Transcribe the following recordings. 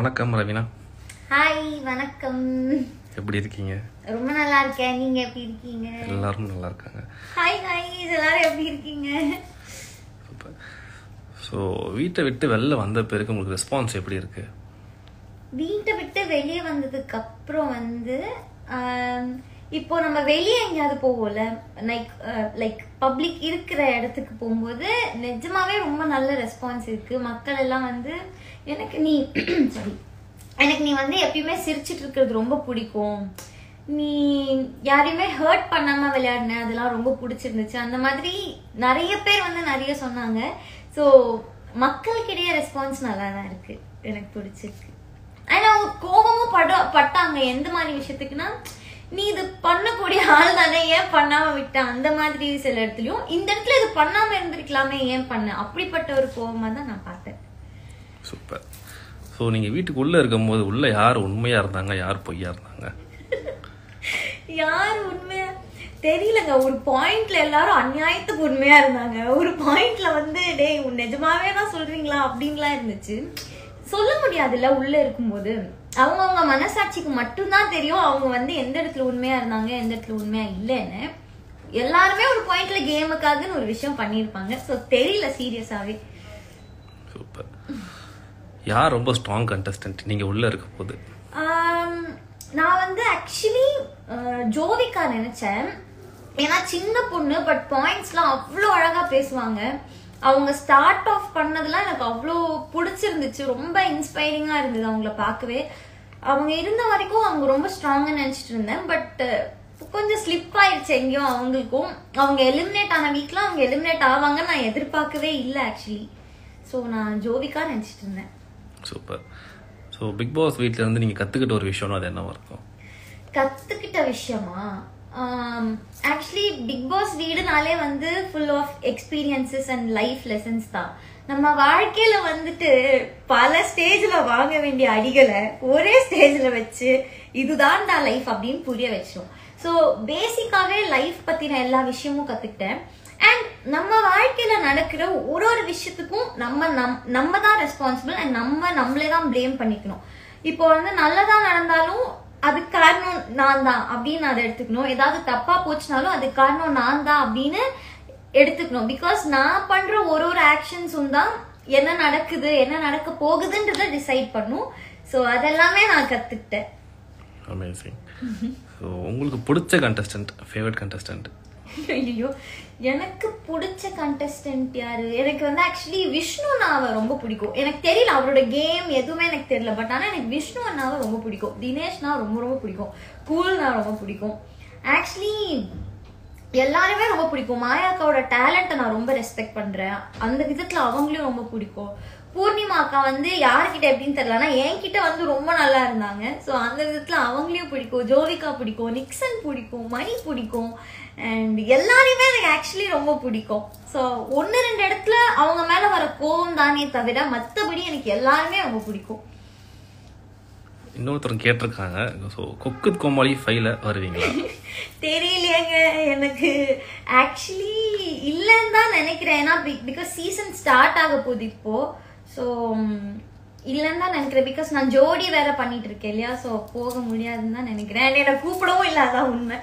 வணக்கம் ரவினா ஹாய் வணக்கம் எப்படி இருக்கீங்க ரொம்ப நல்லா இருக்கேன் நீங்க எப்படி இருக்கீங்க எல்லாரும் நல்லா இருக்காங்க ஹாய் ஹாய் எல்லாரும் எப்படி இருக்கீங்க சூப்பர் ஸோ வீட்டை விட்டு வெளில வந்த பிறகு உங்களுக்கு ரெஸ்பான்ஸ் எப்படி இருக்கு வீட்டை விட்டு வெளியே வந்ததுக்கு அப்புறம் வந்து ஆம், இப்போ நம்ம வெளியே எங்கேயாவது போவோம்ல லைக் லைக் பப்ளிக் இருக்கிற இடத்துக்கு போகும்போது நிஜமாவே ரொம்ப நல்ல ரெஸ்பான்ஸ் இருக்கு மக்கள் எல்லாம் வந்து எனக்கு நீ சாரி எனக்கு நீ வந்து எப்பயுமே சிரிச்சிட்டு இருக்கிறது ரொம்ப பிடிக்கும் நீ யாரையுமே ஹர்ட் பண்ணாம விளையாடின அதெல்லாம் ரொம்ப பிடிச்சிருந்துச்சு அந்த மாதிரி நிறைய பேர் வந்து நிறைய சொன்னாங்க ஸோ மக்களுக்கிடையே ரெஸ்பான்ஸ் நல்லா தான் இருக்கு எனக்கு பிடிச்சிருக்கு ஆனா அவங்க கோபமும் பட பட்டாங்க எந்த மாதிரி விஷயத்துக்குன்னா நீ இது பண்ணக்கூடிய ஆள் தானே ஏன் பண்ணாம விட்ட அந்த மாதிரி சில இடத்துலயும் இந்த இடத்துல இது பண்ணாம இருந்திருக்கலாமே ஏன் பண்ண அப்படிப்பட்ட ஒரு கோபமா தான் நான் பார்த்தேன் சூப்பர் ஸோ நீங்கள் வீட்டுக்கு உள்ளே இருக்கும்போது உள்ளே யார் உண்மையாக இருந்தாங்க யார் பொய்யா இருந்தாங்க யார் உண்மையா தெரியலங்க ஒரு பாயிண்ட்ல எல்லாரும் அநியாயத்துக்கு உண்மையா இருந்தாங்க ஒரு பாயிண்ட்ல வந்து டேய் உன் நிஜமாவே தான் சொல்றீங்களா அப்படின்லாம் இருந்துச்சு சொல்ல முடியாதுல்ல உள்ள இருக்கும்போது அவங்கவங்க மனசாட்சிக்கு மட்டும்தான் தெரியும் அவங்க வந்து எந்த இடத்துல உண்மையா இருந்தாங்க எந்த இடத்துல உண்மையா இல்லைன்னு எல்லாருமே ஒரு பாயிண்ட்ல கேமுக்காகன்னு ஒரு விஷயம் பண்ணியிருப்பாங்க ஸோ தெரியல சீரியஸாவே சூப்பர் யார் ரொம்ப ஸ்ட்ராங் கண்டஸ்டன்ட் நீங்கள் உள்ளே இருக்கும் போது ஆம், நான் வந்து ஆக்சுவலி ஜோவிகா நினைச்சேன் ஏன்னா சின்ன பொண்ணு பட் பாயிண்ட்ஸ்லாம் அவ்வளோ அழகா பேசுவாங்க அவங்க ஸ்டார்ட் ஆஃப் பண்ணதெல்லாம் எனக்கு அவ்வளோ பிடிச்சிருந்துச்சு ரொம்ப இன்ஸ்பைரிங்கா இருந்தது அவங்கள பார்க்கவே அவங்க இருந்த வரைக்கும் அவங்க ரொம்ப ஸ்ட்ராங்கா நினைச்சிட்டு இருந்தேன் பட் கொஞ்சம் ஸ்லிப் ஆயிடுச்சு எங்கேயும் அவங்களுக்கும் அவங்க எலிமினேட் ஆன வீக்ல அவங்க எலிமினேட் ஆவாங்கன்னு நான் எதிர்பார்க்கவே இல்லை ஆக்சுவலி ஸோ நான் ஜோவிகா நினைச்சிட்டு இருந்தேன் சூப்பர் ஸோ பிக் பாஸ் வீட்டில் இருந்து நீங்கள் கற்றுக்கிட்ட ஒரு விஷயம்னா அது என்னவா இருக்கும் கத்துக்கிட்ட விஷயமா ஆக்சுவலி பிக் பாஸ் வீடுனாலே வந்து full of experiences and life lessons தான் நம்ம வாழ்க்கையில வந்துட்டு பல ஸ்டேஜ்ல வாங்க வேண்டிய அடிகளை ஒரே ஸ்டேஜ்ல வச்சு இதுதான் நான் லைஃப் அப்படின்னு புரிய வச்சிரும் ஸோ பேசிக்காவே லைஃப் பத்தின எல்லா விஷயமும் கத்துக்கிட்டேன் அண்ட் நம்ம வாழ்க்கையில நடக்கிற ஒரு ஒரு விஷயத்துக்கும் நம்ம நம் நம்ம தான் ரெஸ்பான்சிபிள் அண்ட் நம்ம நம்மளே தான் ப்ளேம் பண்ணிக்கணும் இப்போ வந்து நல்லதா நடந்தாலும் அதுக்கு காரணம் நான் தான் அப்படின்னு அதை எடுத்துக்கணும் ஏதாவது தப்பா போச்சுனாலும் அதுக்கு காரணம் நான் தான் அப்படின்னு எடுத்துக்கணும் பிகாஸ் நான் பண்ற ஒரு ஒரு ஆக்ஷன்ஸும் தான் என்ன நடக்குது என்ன நடக்க போகுதுன்றத டிசைட் பண்ணும் ஸோ அதெல்லாமே நான் கத்துக்கிட்டேன் அமேசிங் ஸோ உங்களுக்கு பிடிச்ச கண்டஸ்டன்ட் ஃபேவரட் கண்டஸ்டன்ட் ஐயோ எனக்கு பிடிச்ச கண்டஸ்டன்ட் யாரு எனக்கு வந்து ஆக்சுவலி விஷ்ணு அண்ணாவை ரொம்ப பிடிக்கும் எனக்கு தெரியல அவரோட கேம் எதுவுமே எனக்கு தெரியல பட் ஆனா எனக்கு விஷ்ணு அண்ணாவை ரொம்ப பிடிக்கும் தினேஷ்னா ரொம்ப ரொம்ப பிடிக்கும் கூல்னா ரொம்ப பிடிக்கும் ஆக்சுவலி எல்லாருமே ரொம்ப பிடிக்கும் மாயாக்காவோட டேலண்ட்டை நான் ரொம்ப ரெஸ்பெக்ட் பண்றேன் அந்த விதத்துல அவங்களையும் ரொம்ப பிடிக்கும் பூர்ணிமா அக்கா வந்து யார்கிட்ட எப்படின்னு தெரியல ஆனா என்கிட்ட வந்து ரொம்ப நல்லா இருந்தாங்க ஸோ அந்த விதத்துல அவங்களையும் பிடிக்கும் ஜோவிகா பிடிக்கும் நிக்சன் பிடிக்கும் மணி பிடிக்கும் அண்ட் எல்லாரையுமே எனக்கு ஆக்சுவலி ரொம்ப பிடிக்கும் ஸோ ஒன்று ரெண்டு இடத்துல அவங்க மேல வர கோவம் தானே தவிர மற்றபடி எனக்கு எல்லாருமே ரொம்ப பிடிக்கும் இன்னொருத்தர் கேட்டிருக்காங்க ஸோ கொக்கு கோமாளி ஃபைவ்ல வருவீங்களா தெரியலையேங்க எனக்கு ஆக்சுவலி இல்லைன்னு தான் நினைக்கிறேன் ஏன்னா பிகாஸ் சீசன் ஸ்டார்ட் ஆக போகுது இப்போ ஸோ இல்லைன்னு தான் நினைக்கிறேன் பிகாஸ் நான் ஜோடி வேற பண்ணிட்டு இருக்கேன் இல்லையா ஸோ போக முடியாதுன்னு தான் நினைக்கிறேன் And என்னை கூப்பிடவும் இல்லை அதான் உண்மை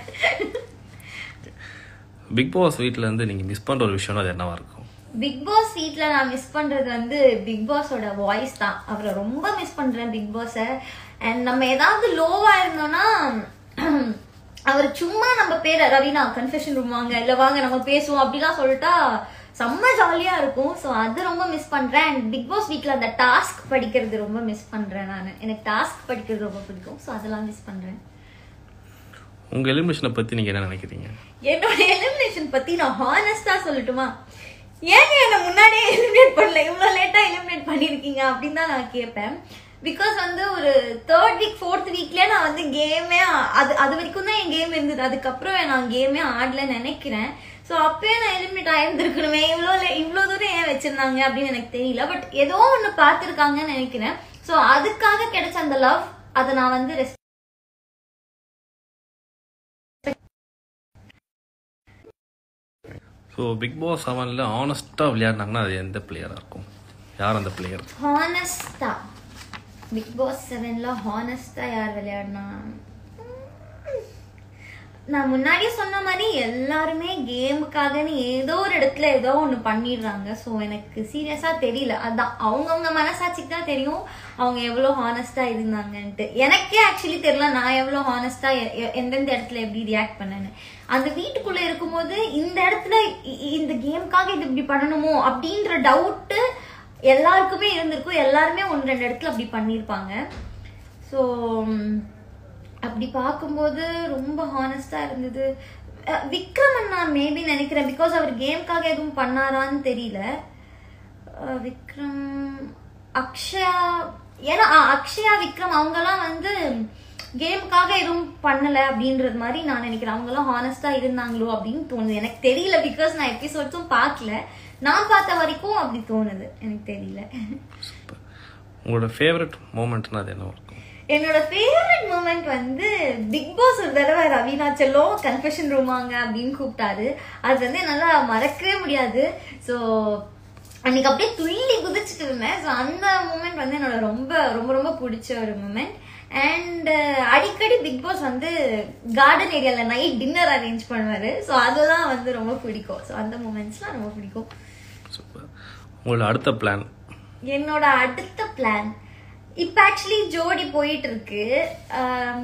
பிக் பாஸ் வீட்டில் இருந்து நீங்கள் மிஸ் பண்ணுற ஒரு விஷயம்னா அது என்னவா இருக்கும் பிக் பாஸ் வீட்ல நான் மிஸ் பண்றது வந்து பிக் பாஸோட வாய்ஸ் தான் அவரை ரொம்ப மிஸ் பண்றேன் பிக் பாஸ அண்ட் நம்ம ஏதாவது லோவா இருந்தோம்னா அவர் சும்மா நம்ம பேரை ரவினா கன்ஃபெஷன் ரூம் வாங்க இல்ல வாங்க நம்ம பேசுவோம் அப்படிலாம் சொல்லிட்டா செம்ம ஜாலியா இருக்கும் ஸோ அது ரொம்ப மிஸ் பண்றேன் அண்ட் பிக் பாஸ் வீக்ல அந்த டாஸ்க் படிக்கிறது ரொம்ப மிஸ் பண்றேன் நான் எனக்கு டாஸ்க் படிக்கிறது ரொம்ப பிடிக்கும் ஸோ அதெல்லாம் மிஸ் பண்றேன் உங்கள் எலிமினேஷனை பற்றி நீங்கள் என்ன நினைக்கிறீங்க என்னோட எலிமினேஷன் பத்தி நான் ஹானஸ்டா சொல்லட்டுமா ஏங்க என்ன முன்னாடியே எலிமினேட் பண்ணல இவ்வளவு லேட்டா எலிமினேட் பண்ணிருக்கீங்க அப்படின்னு தான் நான் கேட்பேன் பிகாஸ் வந்து ஒரு தேர்ட் வீக் ஃபோர்த் வீக்லயே நான் வந்து கேமே அது அது வரைக்கும் தான் என் கேம் இருந்தது அதுக்கப்புறம் நான் கேமே ஆடலன்னு நினைக்கிறேன் ஸோ அப்பயே நான் எலிமினேட் ஆயிருந்திருக்கணுமே இவ்வளோ இவ்வளோ தூரம் ஏன் வச்சிருந்தாங்க அப்படின்னு எனக்கு தெரியல பட் ஏதோ ஒன்று பார்த்துருக்காங்கன்னு நினைக்கிறேன் ஸோ அதுக்காக கிடைச்ச அந்த லவ் அதை நான் வந்து ரெஸ் ஸோ பிக் பாஸ் செவனில் ஆனஸ்ட்டாக விளையாடினாங்கன்னா அது எந்த பிளேயராக இருக்கும் யார் அந்த பிளேயர் ஹானஸ்டா பிக் பாஸ் செவன்ல ஹானஸ்டா யார் விளையாடினா நான் முன்னாடியே சொன்ன மாதிரி எல்லாருமே கேமுக்காகன்னு ஏதோ ஒரு இடத்துல ஏதோ ஒன்று பண்ணிடுறாங்க ஸோ எனக்கு சீரியஸாக தெரியல அதான் அவங்கவுங்க மனசாட்சிக்கு தான் தெரியும் அவங்க எவ்வளோ ஹானஸ்டாக இருந்தாங்கன்ட்டு எனக்கே ஆக்சுவலி தெரியல நான் எவ்வளோ ஹானஸ்டாக எந்தெந்த இடத்துல எப்படி ரியாக்ட் பண்ணேன்னு அந்த வீட்டுக்குள்ளே இருக்கும்போது இந்த இடத்துல இ- இ- இந்த கேமுக்காக இது இப்படி பண்ணணுமோ அப்படின்ற டவுட்டு எல்லாருக்குமே இருந்திருக்கும் எல்லாருமே ஒன்று ரெண்டு இடத்துல அப்படி பண்ணியிருப்பாங்க ஸோ அப்படி பார்க்கும்போது ரொம்ப ஹானஸ்டா இருந்தது அஹ் விக்ரமன் நான் மேபி நினைக்கிறேன் பிகாஸ் அவர் கேம்க்காக எதுவும் பண்ணாரான்னு தெரியல அஹ் விக்ரம் அக்ஷயா ஏன்னா அஹ் அக்ஷயா விக்ரம் அவங்கெல்லாம் வந்து கேமுக்காக எதுவும் பண்ணல அப்படின்றது மாதிரி நான் நினைக்கிறேன் அவங்கெல்லாம் ஹானஸ்டா இருந்தாங்களோ அப்படின்னு தோணுது எனக்கு தெரியல பிகாஸ் நான் எபிசோட்ஸும் பார்க்கல நான் பார்த்த வரைக்கும் அப்படி தோணுது எனக்கு தெரியல சூப்பர் உங்களோட ஃபேவரட் மூமெண்ட்னா அது என்ன இருக்கும் என்னோட ஃபேவரட் மூமெண்ட் வந்து பிக் பாஸ் ஒரு தடவை ரவீனா செல்லம் கன்ஃபெஷன் ரூமாங்க அப்படின்னு கூப்பிட்டாரு அது வந்து என்னால மறக்கவே முடியாது ஸோ அன்னைக்கு அப்படியே துள்ளி குதிச்சுட்டு இருந்தேன் ஸோ அந்த மூமெண்ட் வந்து என்னோட ரொம்ப ரொம்ப ரொம்ப பிடிச்ச ஒரு மூமெண்ட் அண்ட் அடிக்கடி பிக் பாஸ் வந்து கார்டன் ஏரியாவில் நைட் டின்னர் அரேஞ்ச் பண்ணுவாரு ஸோ அதெல்லாம் வந்து ரொம்ப பிடிக்கும் ஸோ அந்த மூமெண்ட்ஸ்லாம் ரொம்ப பிடிக்கும் சூப்பர் உங்களோட அடுத்த பிளான் என்னோட அடுத்த பிளான் இப்ப ஆக்சுவலி ஜோடி போயிட்டு இருக்கு ஆம்,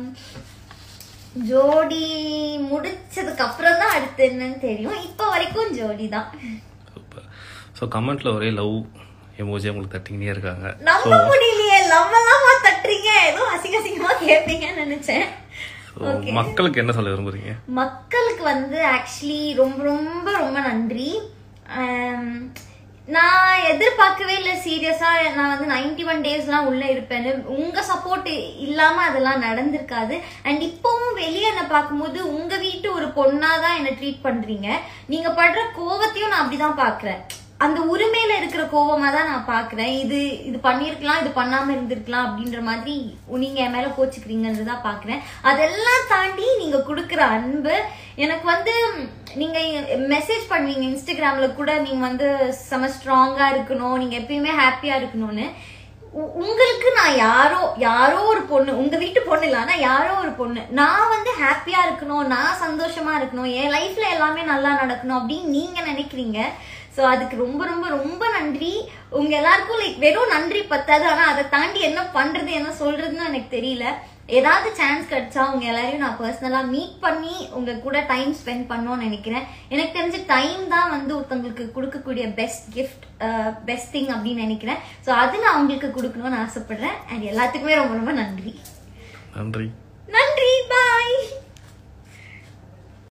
ஜோடி முடிச்சதுக்கு அப்புறம் தான் அடுத்து என்னன்னு தெரியும் இப்ப வரைக்கும் ஜோடி தான் சூப்பர் ஸோ கமெண்ட்ல ஒரே லவ் எமோஜி உங்களுக்கு தட்டிக்கிட்டே இருக்காங்க நம்ப முடியலையே லவ் எல்லாமா தட்டுறீங்க ஏதோ அசிங்க அசிங்கமா கேட்பீங்கன்னு நினைச்சேன் ஸோ மக்களுக்கு என்ன சொல்ல விரும்புறீங்க மக்களுக்கு வந்து ஆக்சுவலி ரொம்ப ரொம்ப ரொம்ப நன்றி ஆம், நான் எதிர்பார்க்கவே இல்லை சீரியஸா நான் வந்து நைன்டி ஒன் டேஸ்லாம் உள்ள இருப்பேன்னு உங்க சப்போர்ட் இல்லாம அதெல்லாம் நடந்திருக்காது அண்ட் இப்பவும் வெளியே என்ன பார்க்கும்போது உங்க வீட்டு ஒரு பொண்ணா தான் என்ன ட்ரீட் பண்றீங்க நீங்க படுற கோவத்தையும் நான் அப்படிதான் பாக்குறேன் அந்த உரிமையில இருக்கிற கோவமா தான் நான் பாக்குறேன் இது இது பண்ணிருக்கலாம் இது பண்ணாம இருந்திருக்கலாம் அப்படின்ற மாதிரி நீங்க என் மேல கோச்சுக்கிறீங்கன்னு தான் பாக்குறேன் அதெல்லாம் தாண்டி நீங்க கொடுக்குற அன்பு எனக்கு வந்து நீங்க மெசேஜ் பண்ணுவீங்க இன்ஸ்டாகிராம்ல கூட நீங்க வந்து செம ஸ்ட்ராங்கா இருக்கணும் நீங்க எப்பயுமே ஹாப்பியா இருக்கணும்னு உ- உங்களுக்கு நான் யாரோ யாரோ ஒரு பொண்ணு உங்க வீட்டு பொண்ணு இல்ல ஆனா யாரோ ஒரு பொண்ணு நான் வந்து ஹாப்பியா இருக்கணும் நான் சந்தோஷமா இருக்கணும் என் லைஃப்ல எல்லாமே நல்லா நடக்கணும் அப்படின்னு நீங்க நினைக்கிறீங்க ஸோ அதுக்கு ரொம்ப ரொம்ப ரொம்ப நன்றி உங்க எல்லாருக்கும் லைக் வெறும் நன்றி பத்தாது ஆனா அதை தாண்டி என்ன பண்றது என்ன சொல்றதுன்னு எனக்கு தெரியல ஏதாவது சான்ஸ் கிடைச்சா உங்க எல்லாரையும் நான் பர்சனலா மீட் பண்ணி உங்க கூட டைம் ஸ்பெண்ட் பண்ணணும்னு நினைக்கிறேன் எனக்கு தெரிஞ்ச டைம் தான் வந்து ஒருத்தவங்களுக்கு கொடுக்கக்கூடிய பெஸ்ட் கிஃப்ட் பெஸ்ட் திங் அப்படின்னு நினைக்கிறேன் ஸோ அது நான் உங்களுக்கு கொடுக்கணும்னு ஆசைப்படுறேன் அண்ட் எல்லாத்துக்குமே ரொம்ப ரொம்ப நன்றி நன்றி